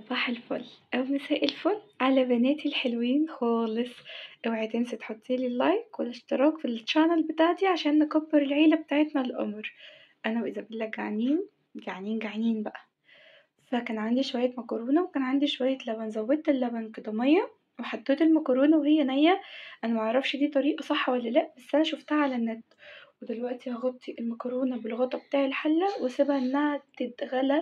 صباح الفل أو مساء الفل على بناتي الحلوين خالص اوعي تنسي تحطيلي اللايك والاشتراك في الشانل بتاعتي عشان نكبر العيلة بتاعتنا القمر أنا وإيزابيلا جعانين جعانين جعانين بقى فكان عندي شوية مكرونة وكان عندي شوية لبن زودت اللبن كده مية وحطيت المكرونة وهي نية أنا معرفش دي طريقة صح ولا لأ بس أنا شوفتها على النت ودلوقتي هغطي المكرونة بالغطا بتاع الحلة واسيبها انها تتغلى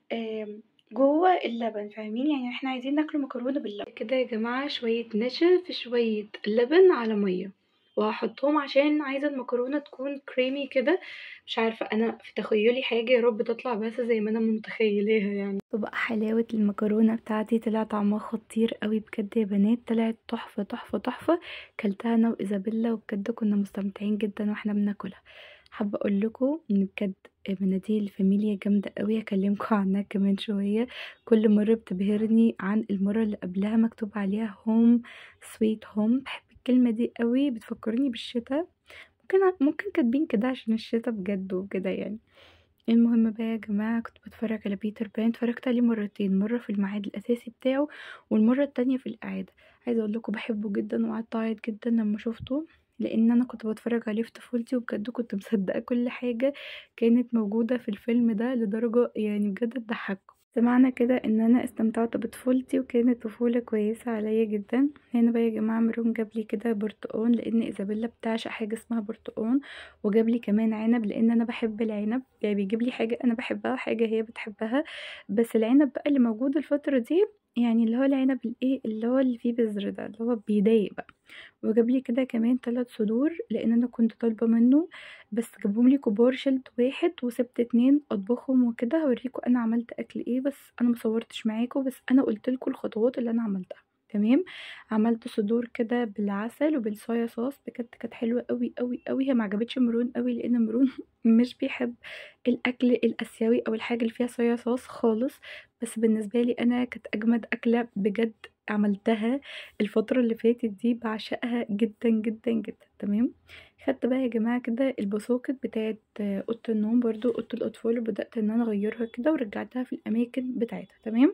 جوه اللبن فاهمين يعني احنا عايزين ناكل مكرونه باللبن كده يا جماعه شويه نشا في شويه لبن على ميه وهحطهم عشان عايزه المكرونه تكون كريمي كده مش عارفه انا في تخيلي حاجه يا رب تطلع بس زي ما انا متخيلاها يعني وبقى حلاوه المكرونه بتاعتي طلع طعمها خطير قوي بجد يا بنات طلعت تحفه تحفه تحفه كلتها انا وايزابيلا وبجد كنا مستمتعين جدا واحنا بناكلها حابه اقول لكم ان بجد مناديل فاميليا جامده قوي هكلمكم عنها كمان شويه كل مره بتبهرني عن المره اللي قبلها مكتوب عليها هوم سويت هوم بحب الكلمه دي قوي بتفكرني بالشتاء ممكن ممكن كاتبين كده عشان الشتاء بجد وكده يعني المهم بقى يا جماعة كنت بتفرج على بيتر بان اتفرجت عليه مرتين مرة في الميعاد الأساسي بتاعه والمرة التانية في الإعادة عايزة أقول لكم بحبه جدا وقعدت أعيط جدا لما شفته لان انا كنت بتفرج عليه في طفولتي وبجد كنت مصدقه كل حاجه كانت موجوده في الفيلم ده لدرجه يعني بجد تضحكوا سمعنا كده ان انا استمتعت بطفولتي وكانت طفولة كويسة عليا جدا هنا بقى يا جماعة مروم جابلي كده برتقان لان ايزابيلا بتعشق حاجة اسمها برتقان وجابلي كمان عنب لان انا بحب العنب يعني بيجيبلي حاجة انا بحبها وحاجة هي بتحبها بس العنب بقى اللي موجود الفترة دي يعني اللي هو العنب الايه اللي هو اللي فيه بذر ده اللي هو بيضايق بقى وجابلي كده كمان تلات صدور لان انا كنت طالبه منه بس جابهملي كبار شلت واحد وسبت اتنين اطبخهم وكده هوريكم انا عملت اكل ايه بس انا مصورتش معاكم بس انا قلتلكوا الخطوات اللي انا عملتها تمام عملت صدور كده بالعسل وبالصويا صوص بجد كانت حلوه قوي قوي قوي هي ما عجبتش مرون قوي لان مرون مش بيحب الاكل الاسيوي او الحاجه اللي فيها صويا صوص خالص بس بالنسبه لي انا كانت اجمد اكله بجد عملتها الفتره اللي فاتت دي بعشقها جدا جدا جدا تمام خدت بقى يا جماعه كده البساكت بتاعت اوضه النوم برضو اوضه الاطفال وبدات ان انا اغيرها كده ورجعتها في الاماكن بتاعتها تمام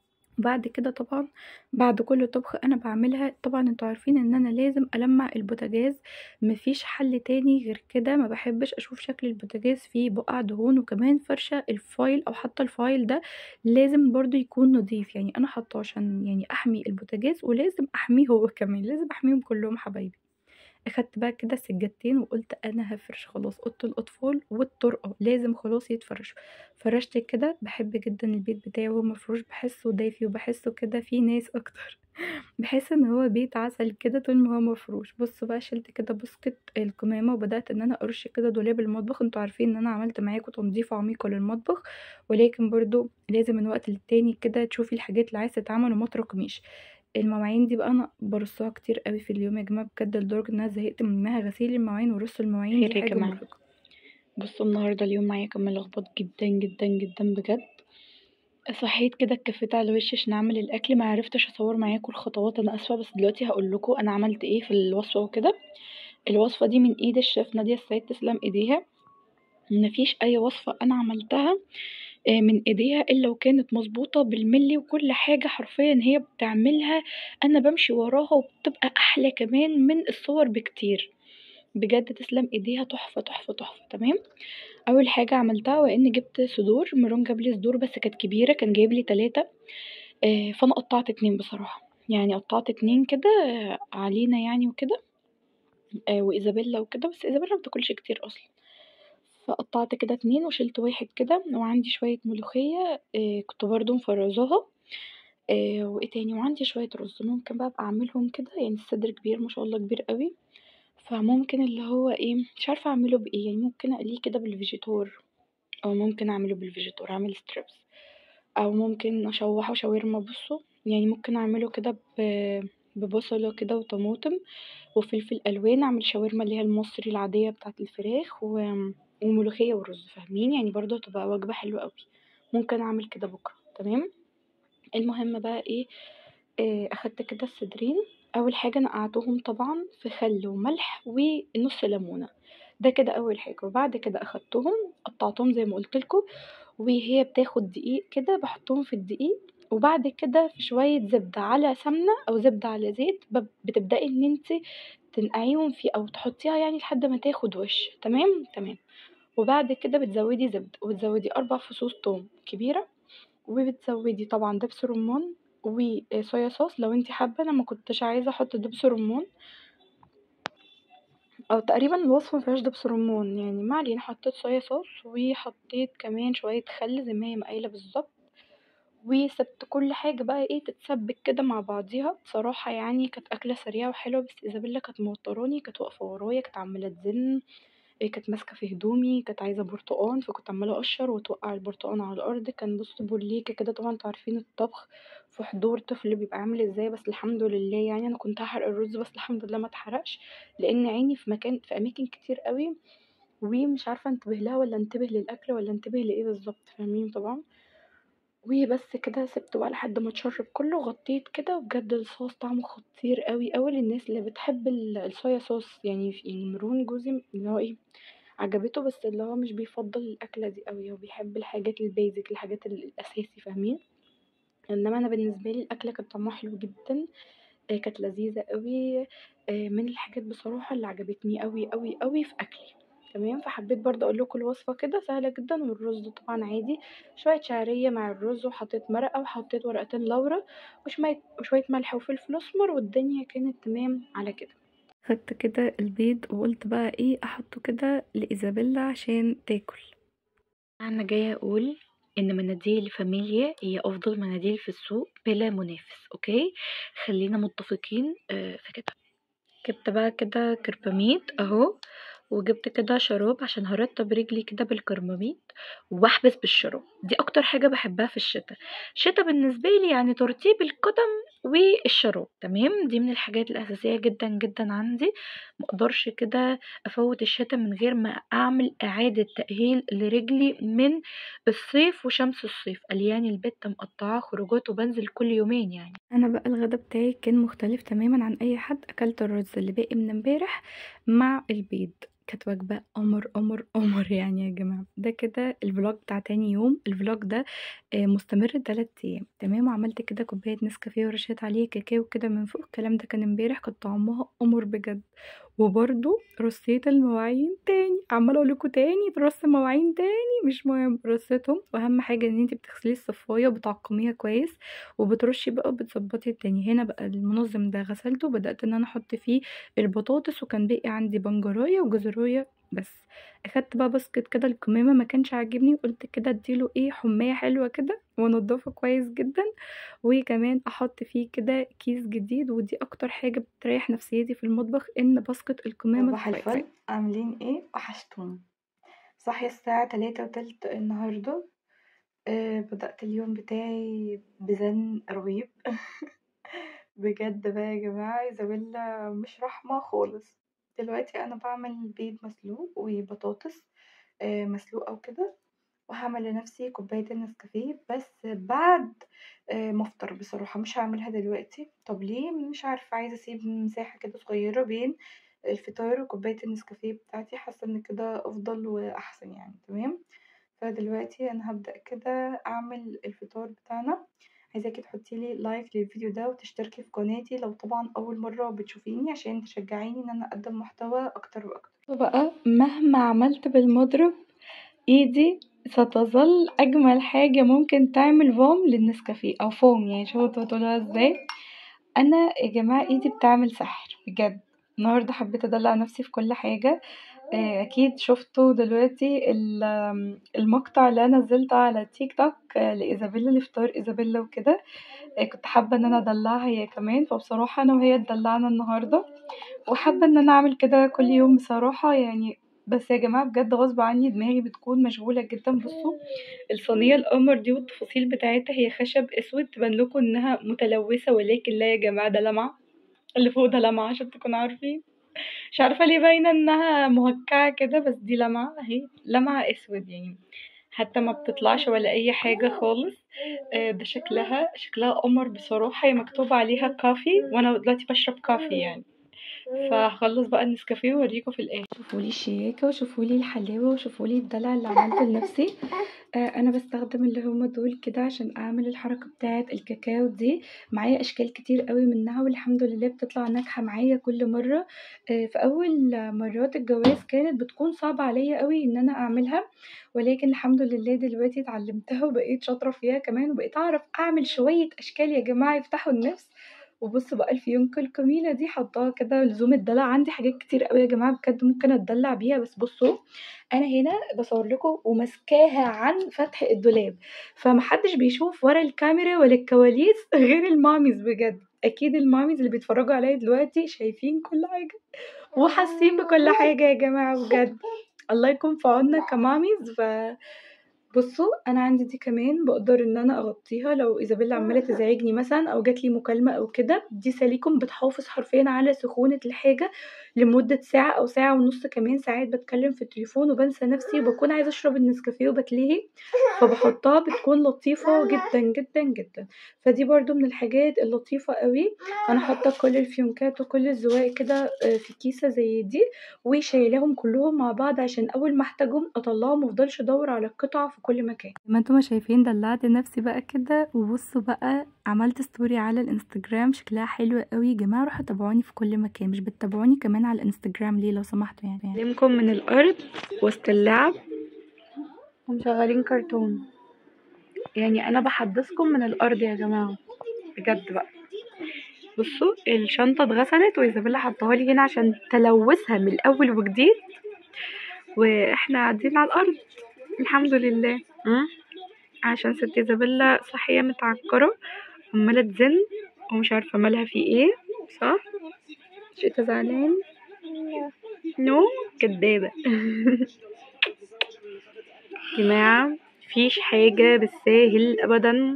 بعد كده طبعا بعد كل طبخة انا بعملها طبعا انتوا عارفين ان انا لازم المع البوتاجاز مفيش حل تاني غير كده ما بحبش اشوف شكل البوتاجاز فيه بقع دهون وكمان فرشة الفايل او حتى الفايل ده لازم برضو يكون نظيف يعني انا حاطاه عشان يعني احمي البوتاجاز ولازم احميه هو كمان لازم احميهم كلهم حبايبي اخدت بقى كده سجادتين وقلت انا هفرش خلاص اوضه الاطفال والطرقه لازم خلاص يتفرشوا فرشت كده بحب جدا البيت بتاعي وهو مفروش بحسه دافي وبحسه كده فيه ناس اكتر بحس ان هو بيت عسل كده طول ما هو مفروش بصوا بقى شلت كده بسكت الكمامه وبدات ان انا ارش كده دولاب المطبخ انتوا عارفين ان انا عملت معاكم تنظيف عميقه للمطبخ ولكن برضو لازم من وقت للتاني كده تشوفي الحاجات اللي عايزه تتعمل وما تراكميش المواعين دي بقى انا برصها كتير قوي في اليوم يا جماعه بجد لدرجه ان انا زهقت منها غسيل المواعين ورص المواعين خير دي يا حاجه جماعة. مرهقه بصوا النهارده اليوم معايا كان ملخبط جدا جدا جدا بجد صحيت كده اتكفيت على وشي عشان اعمل الاكل ما عرفتش اصور معاكم الخطوات انا اسفه بس دلوقتي هقول لكم انا عملت ايه في الوصفه وكده الوصفه دي من ايد الشيف ناديه السيد تسلم ايديها مفيش اي وصفه انا عملتها آه، من ايديها الا وكانت مظبوطه بالملي وكل حاجه حرفيا هي بتعملها انا بمشي وراها وبتبقى احلى كمان من الصور بكتير بجد تسلم ايديها تحفه تحفه تحفه تمام اول حاجه عملتها وان جبت صدور مروان جاب لي صدور بس كانت كبيره كان جايب لي تلاتة آه، فانا قطعت اتنين بصراحه يعني قطعت اتنين كده آه، علينا يعني وكده آه، وايزابيلا وكده بس ايزابيلا مبتاكلش كتير اصلا فقطعت كده اتنين وشلت واحد كده وعندي شويه ملوخيه آه، كنت برضو مفرزاها آه، وايه تاني وعندي شويه رز ممكن بقى ابقى اعملهم كده يعني الصدر كبير ما شاء الله كبير قوي فممكن اللي هو ايه مش عارفه اعمله بايه يعني ممكن اقليه كده بالفيجيتار او ممكن اعمله بالفيجيتار اعمل ستريبس او ممكن اشوحه شاورما بصوا يعني ممكن اعمله كده ب- ببصلة كده وطماطم وفلفل الوان اعمل شاورما اللي هي المصري العادية بتاعة الفراخ و... وملوخية ورز فاهمين يعني برضه هتبقى وجبة حلوة قوي ممكن اعمل كده بكرة تمام المهم بقى ايه آه، اخدت كده الصدرين اول حاجه نقعتهم طبعا في خل وملح ونص ليمونه ده كده اول حاجه وبعد كده اخدتهم قطعتهم زي ما قلت لكم وهي بتاخد دقيق كده بحطهم في الدقيق وبعد كده في شوية زبدة على سمنة أو زبدة على زيت ب بتبدئي إن انتِ تنقعيهم فيه أو تحطيها يعني لحد ما تاخد وش تمام، تمام وبعد كده بتزودي زبدة وبتزودي أربع فصوص توم كبيرة وبتزودي طبعا دبس رمان وصويا صوص لو انتِ حابة انا مكنتش عايزة احط دبس رمان أو تقريبا الوصفة مفيهاش دبس رمان يعني ما علينا حطيت صويا صوص وحطيت كمان شوية خل زي ما هي ما قايلة بالظبط وسبت كل حاجة بقى ايه تتسبك كده مع بعضيها بصراحة يعني كانت أكلة سريعة وحلوة بس إيزابيلا كانت موتراني كانت واقفة ورايا كانت عمالة تزن كانت ماسكة في هدومي كانت عايزة برتقان فكنت عمالة أقشر وتوقع البرتقان على الأرض كان بص بوليكا كده طبعا انتوا عارفين الطبخ في حضور طفل بيبقى عامل ازاي بس الحمد لله يعني أنا كنت هحرق الرز بس الحمد لله متحرقش لأن عيني في مكان في أماكن كتير اوي ومش عارفة انتبه لها ولا انتبه للأكل ولا انتبه لإيه بالظبط فاهمين طبعا وبس كده سبته بقى لحد ما اتشرب كله وغطيت كده وبجد الصوص طعمه خطير اوي اوي للناس اللي بتحب الصويا صوص يعني يعني مروان جوزي اللي هو ايه عجبته بس اللي هو مش بيفضل الأكلة دي اوي هو بيحب الحاجات البيزك الحاجات الأساسي فاهمين انما انا بالنسبالي الأكلة كان طعمها حلو جدا كانت لذيذة اوي من الحاجات بصراحة اللي عجبتني اوي اوي اوي في أكلي تمام فحبيت برضه اقولكوا الوصفة كده سهلة جدا والرز طبعا عادي شوية شعرية مع الرز وحطيت مرقة وحطيت ورقتين لورا وشوية وشوية ملح وفلفل اسمر والدنيا كانت تمام على كده خدت كده البيض وقلت بقى ايه احطه كده لإيزابيلا عشان تاكل انا جاية اقول ان مناديل فاميليا هي افضل مناديل في السوق بلا منافس اوكي خلينا متفقين في كده جبت بقى كده كرباميد اهو وجبت كده شراب عشان هرطب رجلي كده بالكرباميد واحبس بالشراب دي اكتر حاجه بحبها في الشتا الشتا بالنسبه لي يعني ترطيب القدم والشراب تمام دي من الحاجات الاساسيه جدا جدا عندي مقدرش كده افوت الشتا من غير ما اعمل اعاده تاهيل لرجلي من الصيف وشمس الصيف قلياني البت مقطعه خروجات وبنزل كل يومين يعني انا بقى الغدا بتاعي كان مختلف تماما عن اي حد اكلت الرز اللي باقي من امبارح مع البيض كانت وجبة قمر قمر قمر يعني يا جماعة ده كده الفلوج بتاع تاني يوم الفلوج ده مستمر تلات ايام تمام وعملت كده كوباية نسكافيه ورشيت عليه كاكاو كده من فوق الكلام ده كان امبارح كانت طعمها قمر بجد وبرده رصيت المواعين تاني عماله اقول لكم تاني ترص مواعين تاني مش مهم رصيتهم واهم حاجه ان انت بتغسلي الصفايه وبتعقميها كويس وبترشي بقى وبتظبطي التاني هنا بقى المنظم ده غسلته بدات ان انا احط فيه البطاطس وكان باقي عندي بنجرايه وجزرايه بس اخدت بقى باسكت كده الكمامه ما كانش عاجبني وقلت كده اديله ايه حمايه حلوه كده وانضفه كويس جدا وكمان احط فيه كده كيس جديد ودي اكتر حاجه بتريح نفسيتي في المطبخ ان باسكت الكمامه صباح الفل عاملين ايه وحشتوني صاحيه الساعه تلاتة وتلت النهارده أه بدأت اليوم بتاعي بزن رهيب بجد بقى يا جماعة إيزابيلا مش رحمة خالص دلوقتي أنا بعمل بيض مسلوق وبطاطس أه مسلوقة وكده وهعمل لنفسي كوباية النسكافيه بس بعد أه ما افطر بصراحة مش هعملها دلوقتي طب ليه مش عارفة عايزة اسيب مساحة كده صغيرة بين الفطار وكوباية النسكافيه بتاعتي حاسة ان كده افضل واحسن يعني تمام فدلوقتي انا هبدأ كده اعمل الفطار بتاعنا عايزاكي تحطيلي لايك للفيديو ده وتشتركي في قناتي لو طبعا اول مرة بتشوفيني عشان تشجعيني ان انا اقدم محتوى اكتر واكتر بقى مهما عملت بالمضرب ايدي ستظل اجمل حاجة ممكن تعمل فوم للنسكافيه او فوم يعني شوفوا تقولوها ازاي انا يا جماعة ايدي بتعمل سحر بجد النهاردة حبيت ادلع نفسي في كل حاجة اكيد شفتوا دلوقتي المقطع اللي انا نزلته على تيك توك لايزابيلا لفطار ايزابيلا وكده كنت حابة ان انا ادلعها هي كمان فبصراحة انا وهي اتدلعنا النهاردة وحابة ان انا اعمل كده كل يوم بصراحة يعني بس يا جماعة بجد غصب عني دماغي بتكون مشغولة جدا بصوا الصينية القمر دي والتفاصيل بتاعتها هي خشب اسود تبانلكوا انها متلوثة ولكن لا يا جماعة ده لمعة اللي فوق ده لمعة عشان تكونوا عارفين مش عارفة ليه باينة انها مهكعة كده بس دي لمعة اهي لمعة اسود يعني حتى ما بتطلعش ولا اي حاجة خالص ده شكلها شكلها قمر بصراحة هي مكتوب عليها كافي وانا دلوقتي بشرب كافي يعني فهخلص بقى النسكافيه واوريكم في الاخر شوفولي الشياكة وشوفولي الحلاوة وشوفولي الدلع اللي عملته لنفسي آه انا بستخدم اللي هما دول كده عشان اعمل الحركة بتاعة الكاكاو دي معايا اشكال كتير اوي منها والحمد لله بتطلع ناجحة معايا كل مرة آه في اول مرات الجواز كانت بتكون صعبة عليا اوي ان انا اعملها ولكن الحمد لله دلوقتي اتعلمتها وبقيت شاطرة فيها كمان وبقيت اعرف اعمل شوية اشكال يا جماعة يفتحوا النفس وبصوا بقى الفيونكة الجميلة دي حطاها كده لزوم الدلع عندي حاجات كتير اوي يا جماعة بجد ممكن اتدلع بيها بس بصوا انا هنا بصور لكم وماسكاها عن فتح الدولاب فمحدش بيشوف ورا الكاميرا ولا الكواليس غير الماميز بجد اكيد الماميز اللي بيتفرجوا عليا دلوقتي شايفين كل حاجة وحاسين بكل حاجة يا جماعة بجد الله يكون في عوننا كماميز ف بصوا انا عندي دي كمان بقدر ان انا اغطيها لو ايزابيلا عماله تزعجني مثلا او جاتلي مكالمه او كده دي سليكم بتحافظ حرفيا على سخونه الحاجه لمده ساعه او ساعه ونص كمان ساعات بتكلم في التليفون وبنسى نفسي وبكون عايزه اشرب النسكافيه وبتلهي فبحطها بتكون لطيفه جدا جدا جدا فدي برضو من الحاجات اللطيفه قوي انا حاطه كل الفيونكات وكل الزواق كده في كيسه زي دي وشايلاهم كلهم مع بعض عشان اول ما احتاجهم اطلعهم مفضلش ادور على القطع في كل مكان زي ما انتم شايفين دلعت نفسي بقى كده وبصوا بقى عملت ستوري على الانستجرام شكلها حلو قوي يا جماعه روحوا تابعوني في كل مكان مش بتتابعوني كمان على الانستجرام ليه لو سمحتوا يعني اعلمكم من الارض وسط اللعب ومشغلين كرتون يعني انا بحدثكم من الارض يا جماعه بجد بقى بصوا الشنطه اتغسلت وايزابيلا حطاها لي هنا عشان تلوثها من الاول وجديد واحنا قاعدين على الارض الحمد لله عشان ست ايزابيلا صحية متعكرة عمالة تزن ومش عارفة مالها في ايه صح شتا زعلان نو كدابة جماعة مفيش حاجة بالساهل ابدا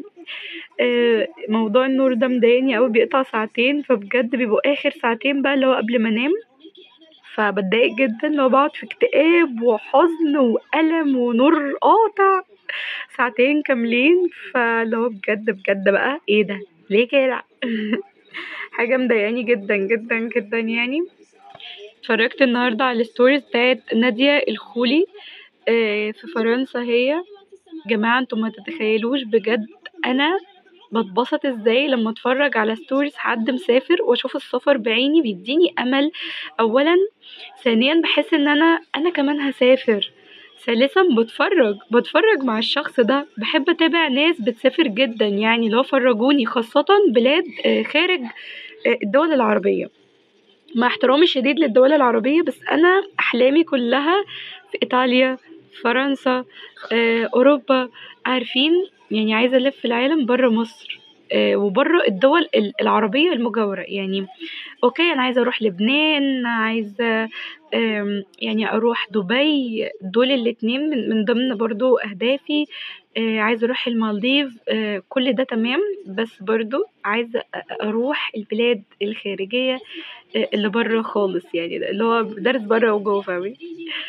آه موضوع النور ده مضايقني اوي بيقطع ساعتين فبجد بيبقوا اخر ساعتين بقى اللي هو قبل ما انام فبتضايق جدا لو بقعد في اكتئاب وحزن وألم ونور قاطع ساعتين كاملين فاللي هو بجد بجد بقى ايه ده ليه كده حاجة مضايقاني جدا جدا جدا يعني اتفرجت النهاردة على الستوريز بتاعت نادية الخولي آه في فرنسا هي جماعة انتوا ما تتخيلوش بجد انا بتبسط ازاي لما اتفرج على ستوريز حد مسافر واشوف السفر بعيني بيديني امل اولا ثانيا بحس ان انا انا كمان هسافر ثالثا بتفرج بتفرج مع الشخص ده بحب اتابع ناس بتسافر جدا يعني لو فرجوني خاصة بلاد خارج الدول العربية مع احترامي الشديد للدول العربية بس انا احلامي كلها في ايطاليا فرنسا اوروبا عارفين يعني عايزة ألف العالم برا مصر آه وبره الدول العربية المجاورة يعني أوكي أنا عايزة أروح لبنان عايزة يعني أروح دبي دول الاتنين من, من ضمن برضو أهدافي آه عايزة أروح المالديف آه كل ده تمام بس برضو عايزة أروح البلاد الخارجية اللي بره خالص يعني اللي هو درس بره وجوه فاهمين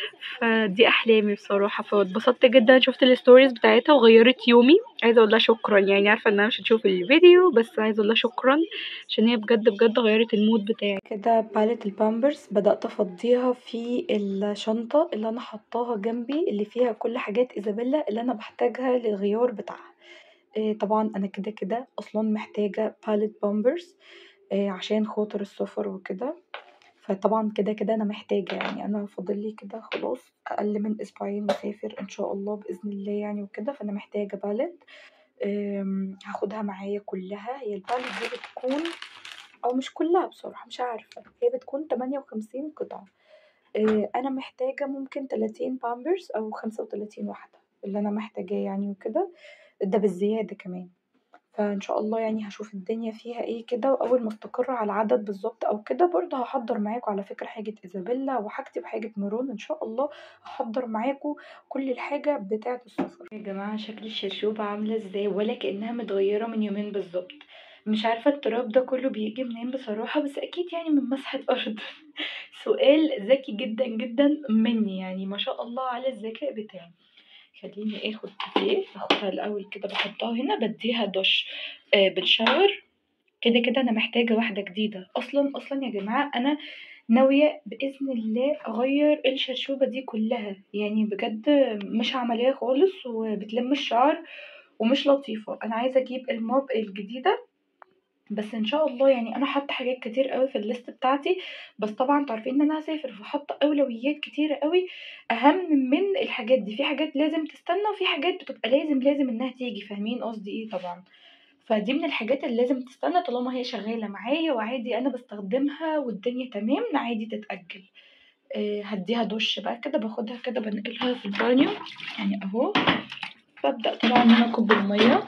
فدي احلامي بصراحه فاتبسطت جدا شفت الستوريز بتاعتها وغيرت يومي عايزه اقول لها شكرا يعني عارفه ان انا مش هتشوف الفيديو بس عايزه اقول لها شكرا عشان هي بجد بجد غيرت المود بتاعي كده باليت البامبرز بدات افضيها في الشنطه اللي انا حطاها جنبي اللي فيها كل حاجات ايزابيلا اللي انا بحتاجها للغيار بتاعها طبعا انا كده كده اصلا محتاجه باليت بامبرز عشان خاطر السفر وكده فطبعا كده كده انا محتاجه يعني انا فاضلي كده خلاص اقل من اسبوعين مسافر ان شاء الله باذن الله يعني وكده فانا محتاجه باليت هاخدها معايا كلها هي الباليت دي بتكون او مش كلها بصراحه مش عارفه هي بتكون تمانية وخمسين قطعه انا محتاجه ممكن تلاتين بامبرز او خمسة وتلاتين واحده اللي انا محتاجاه يعني وكده ده بالزياده كمان فان شاء الله يعني هشوف الدنيا فيها ايه كده واول ما استقر على العدد بالظبط او كده برضه هحضر معاكم على فكره حاجه ايزابيلا وحاجتي بحاجه ميرون ان شاء الله هحضر معاكم كل الحاجه بتاعه السفر يا جماعه شكل الشرشوبه عامله ازاي ولا كانها متغيره من يومين بالظبط مش عارفه التراب ده كله بيجي منين بصراحه بس اكيد يعني من مسحه ارض سؤال ذكي جدا جدا مني يعني ما شاء الله على الذكاء بتاعي خليني اخد دي اخدها الاول كده بحطها هنا بديها دش آه بالشاور كده كده انا محتاجه واحده جديده اصلا اصلا يا جماعه انا ناوية بإذن الله أغير الشرشوبة دي كلها يعني بجد مش عملية خالص وبتلم الشعر ومش لطيفة أنا عايزة أجيب الموب الجديدة بس ان شاء الله يعني انا حاطه حاجات كتير قوي في الليست بتاعتي بس طبعا انتوا عارفين ان انا هسافر فحاطه اولويات كتيره قوي اهم من الحاجات دي في حاجات لازم تستنى وفي حاجات بتبقى لازم لازم انها تيجي فاهمين قصدي ايه طبعا فدي من الحاجات اللي لازم تستنى طالما هي شغاله معايا وعادي انا بستخدمها والدنيا تمام عادي تتاجل آه، هديها دش بقى كده باخدها كده بنقلها في البانيو يعني اهو ببدأ طبعا ان انا اكب الميه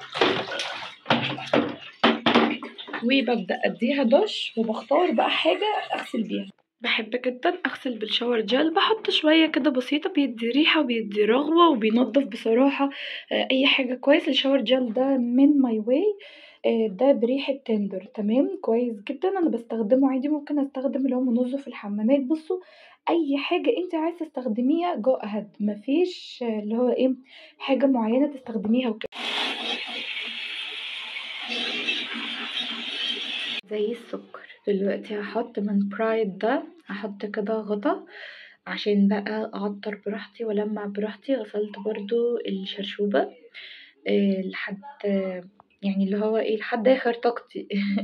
وببدأ اديها دش وبختار بقى حاجة اغسل بيها بحب جدا اغسل بالشاور جل بحط شوية كده بسيطة بيدي ريحة وبيدي رغوة وبينضف بصراحة آه، اي حاجة كويس الشاور جل ده من ماي واي ده بريحة تندر تمام كويس جدا انا بستخدمه عادي ممكن استخدم اللي هو منظف الحمامات بصوا اي حاجة انت عايزة تستخدميها جو اهد مفيش آه، اللي هو ايه حاجة معينة تستخدميها وكده زي السكر دلوقتي هحط من برايد ده هحط كده غطا عشان بقى اعطر براحتي والمع براحتي غسلت برضو الشرشوبة آه، لحد يعني اللي هو ايه لحد اخر طاقتي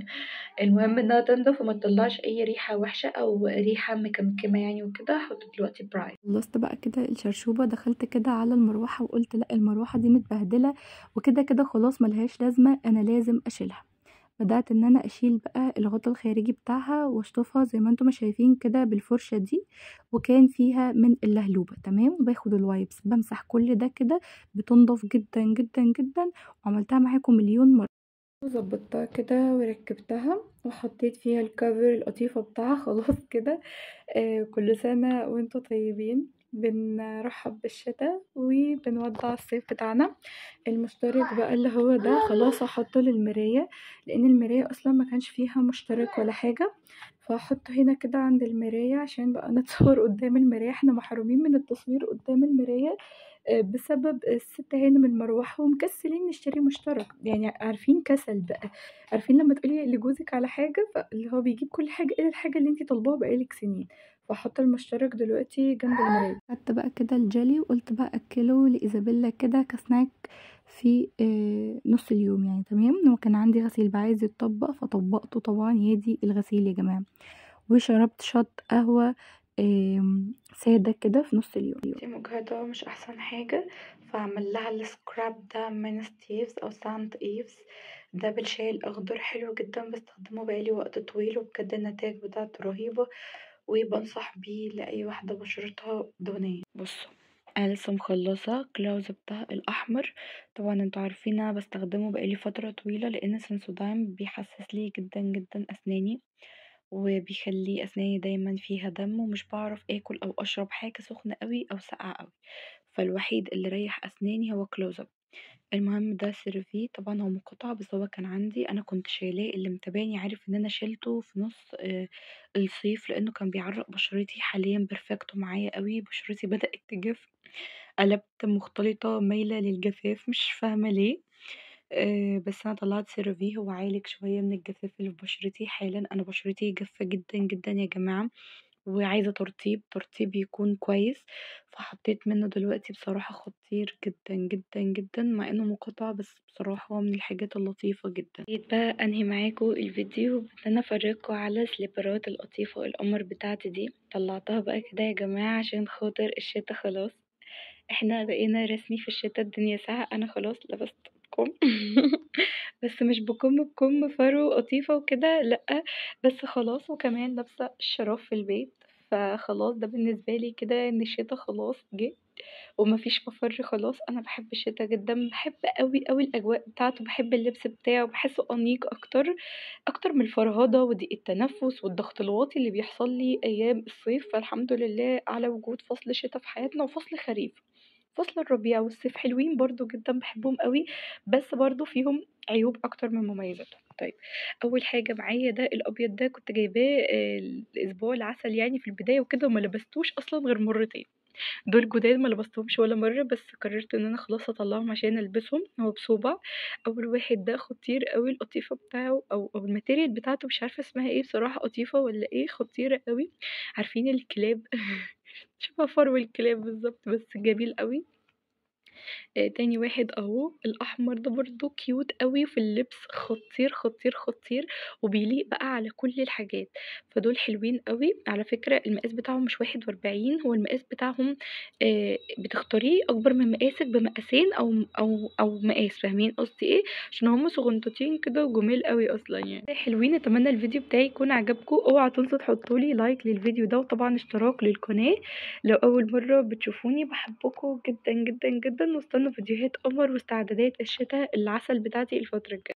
المهم انها تنضف وما تطلعش اي ريحة وحشة او ريحة مكمكمة يعني وكده هحط دلوقتي برايد خلصت بقى كده الشرشوبة دخلت كده على المروحة وقلت لا المروحة دي متبهدلة وكده كده خلاص ملهاش لازمة انا لازم اشيلها بدأت ان انا اشيل بقى الغطا الخارجي بتاعها واشطفها زي ما انتم شايفين كده بالفرشة دي وكان فيها من اللهلوبة تمام وباخد الوايبس بمسح كل ده كده بتنضف جدا جدا جدا وعملتها معاكم مليون مرة وظبطتها كده وركبتها وحطيت فيها الكفر القطيفة بتاعها خلاص كده آه كل سنة وانتم طيبين بنرحب بالشتا وبنودع الصيف بتاعنا المشترك بقى اللي هو ده خلاص هحطه للمراية لان المراية اصلا ما كانش فيها مشترك ولا حاجة فهحطه هنا كده عند المراية عشان بقى نتصور قدام المراية احنا محرومين من التصوير قدام المراية آه، بسبب الست هانم المروحة ومكسلين نشتري مشترك يعني عارفين كسل بقى عارفين لما تقولي لجوزك على حاجة فاللي هو بيجيب كل حاجة الا الحاجة اللي انتي طالباها بقالك سنين فحط المشترك دلوقتي جنب المراية خدت بقى كده الجلي وقلت بقى اكله لايزابيلا كده كسناك في آه، نص اليوم يعني تمام وكان عندي غسيل بقى عايز يتطبق فطبقته طبعا هي دي الغسيل يا جماعه وشربت شط قهوه آم، ساده كده في نص اليوم دي مجهدة مش أحسن حاجة فاعمل لها السكراب ده من ستيفز أو سانت إيفز ده بالشاي الأخضر حلو جدا بستخدمه بقالي وقت طويل وبجد النتايج بتاعته رهيبة وبنصح بيه لأي واحدة بشرتها دهنية بصوا انا لسه مخلصه كلاوز بتاع الاحمر طبعا انتوا عارفين انا بستخدمه بقالي فتره طويله لان سنسودايم بيحسس لي جدا جدا اسناني وبيخلي اسناني دايما فيها دم ومش بعرف اكل او اشرب حاجه سخنه قوي او ساقعه قوي فالوحيد اللي ريح اسناني هو كلوز اب المهم ده سيرفي طبعا هو مقاطعة بس هو كان عندي انا كنت شايلاه اللي متابعني عارف ان انا شيلته في نص آه، الصيف لانه كان بيعرق بشرتي حاليا بيرفكتو معايا قوي بشرتي بدأت تجف قلبت مختلطة مايلة للجفاف مش فاهمة ليه آه، بس انا طلعت سيرافي هو عالج شوية من الجفاف اللي في بشرتي حالا انا بشرتي جافة جدا جدا يا جماعة وعايزة ترطيب ترطيب يكون كويس فحطيت منه دلوقتي بصراحة خطير جدا جدا جدا مع انه مقاطعة بس بصراحة هو من الحاجات اللطيفة جدا جيت بقى انهي معاكم الفيديو بان انا افرجكم على سليبرات القطيفة القمر بتاعتي دي طلعتها بقى كده يا جماعة عشان خاطر الشتا خلاص احنا بقينا رسمي في الشتا الدنيا ساعة انا خلاص لبست كم بس مش بكم بكم فرو قطيفة وكده لأ بس خلاص وكمان لابسة الشراب في البيت فخلاص ده بالنسبة لي كده ان الشتا خلاص جه ومفيش مفر خلاص انا بحب الشتا جدا بحب قوي قوي الاجواء بتاعته بحب اللبس بتاعه بحسه انيق اكتر اكتر من الفرهدة وضيق التنفس والضغط الواطي اللي بيحصل لي ايام الصيف فالحمد لله على وجود فصل شتا في حياتنا وفصل خريف فصل الربيع والصيف حلوين برضو جدا بحبهم قوي بس برضو فيهم عيوب اكتر من مميزاتهم طيب اول حاجه معايا ده الابيض ده كنت جايباه آه، الاسبوع العسل يعني في البدايه وكده وما لبستوش اصلا غير مرتين دول جداد ما لبستهمش ولا مرة بس قررت ان انا خلاص اطلعهم عشان البسهم هو بصوبع اول واحد ده خطير قوي القطيفة بتاعه او او الماتيريال بتاعته مش عارفة اسمها ايه بصراحة قطيفة ولا ايه خطيرة قوي عارفين الكلاب شبه فرو الكلاب بالظبط بس جميل قوي آه تاني واحد اهو الاحمر ده برضو كيوت قوي في اللبس خطير خطير خطير وبيليق بقى على كل الحاجات فدول حلوين قوي على فكرة المقاس بتاعهم مش واحد واربعين هو المقاس بتاعهم آه بتختاريه اكبر من مقاسك بمقاسين او او او مقاس فاهمين قصدي ايه عشان هم صغنطوطين كده وجميل قوي اصلا يعني حلوين اتمنى الفيديو بتاعي يكون عجبكم اوعوا تنسوا تحطولي لايك للفيديو ده وطبعا اشتراك للقناة لو اول مرة بتشوفوني بحبكم جدا جدا جدا واستنوا فيديوهات قمر واستعدادات الشتاء العسل بتاعتي الفترة الجاية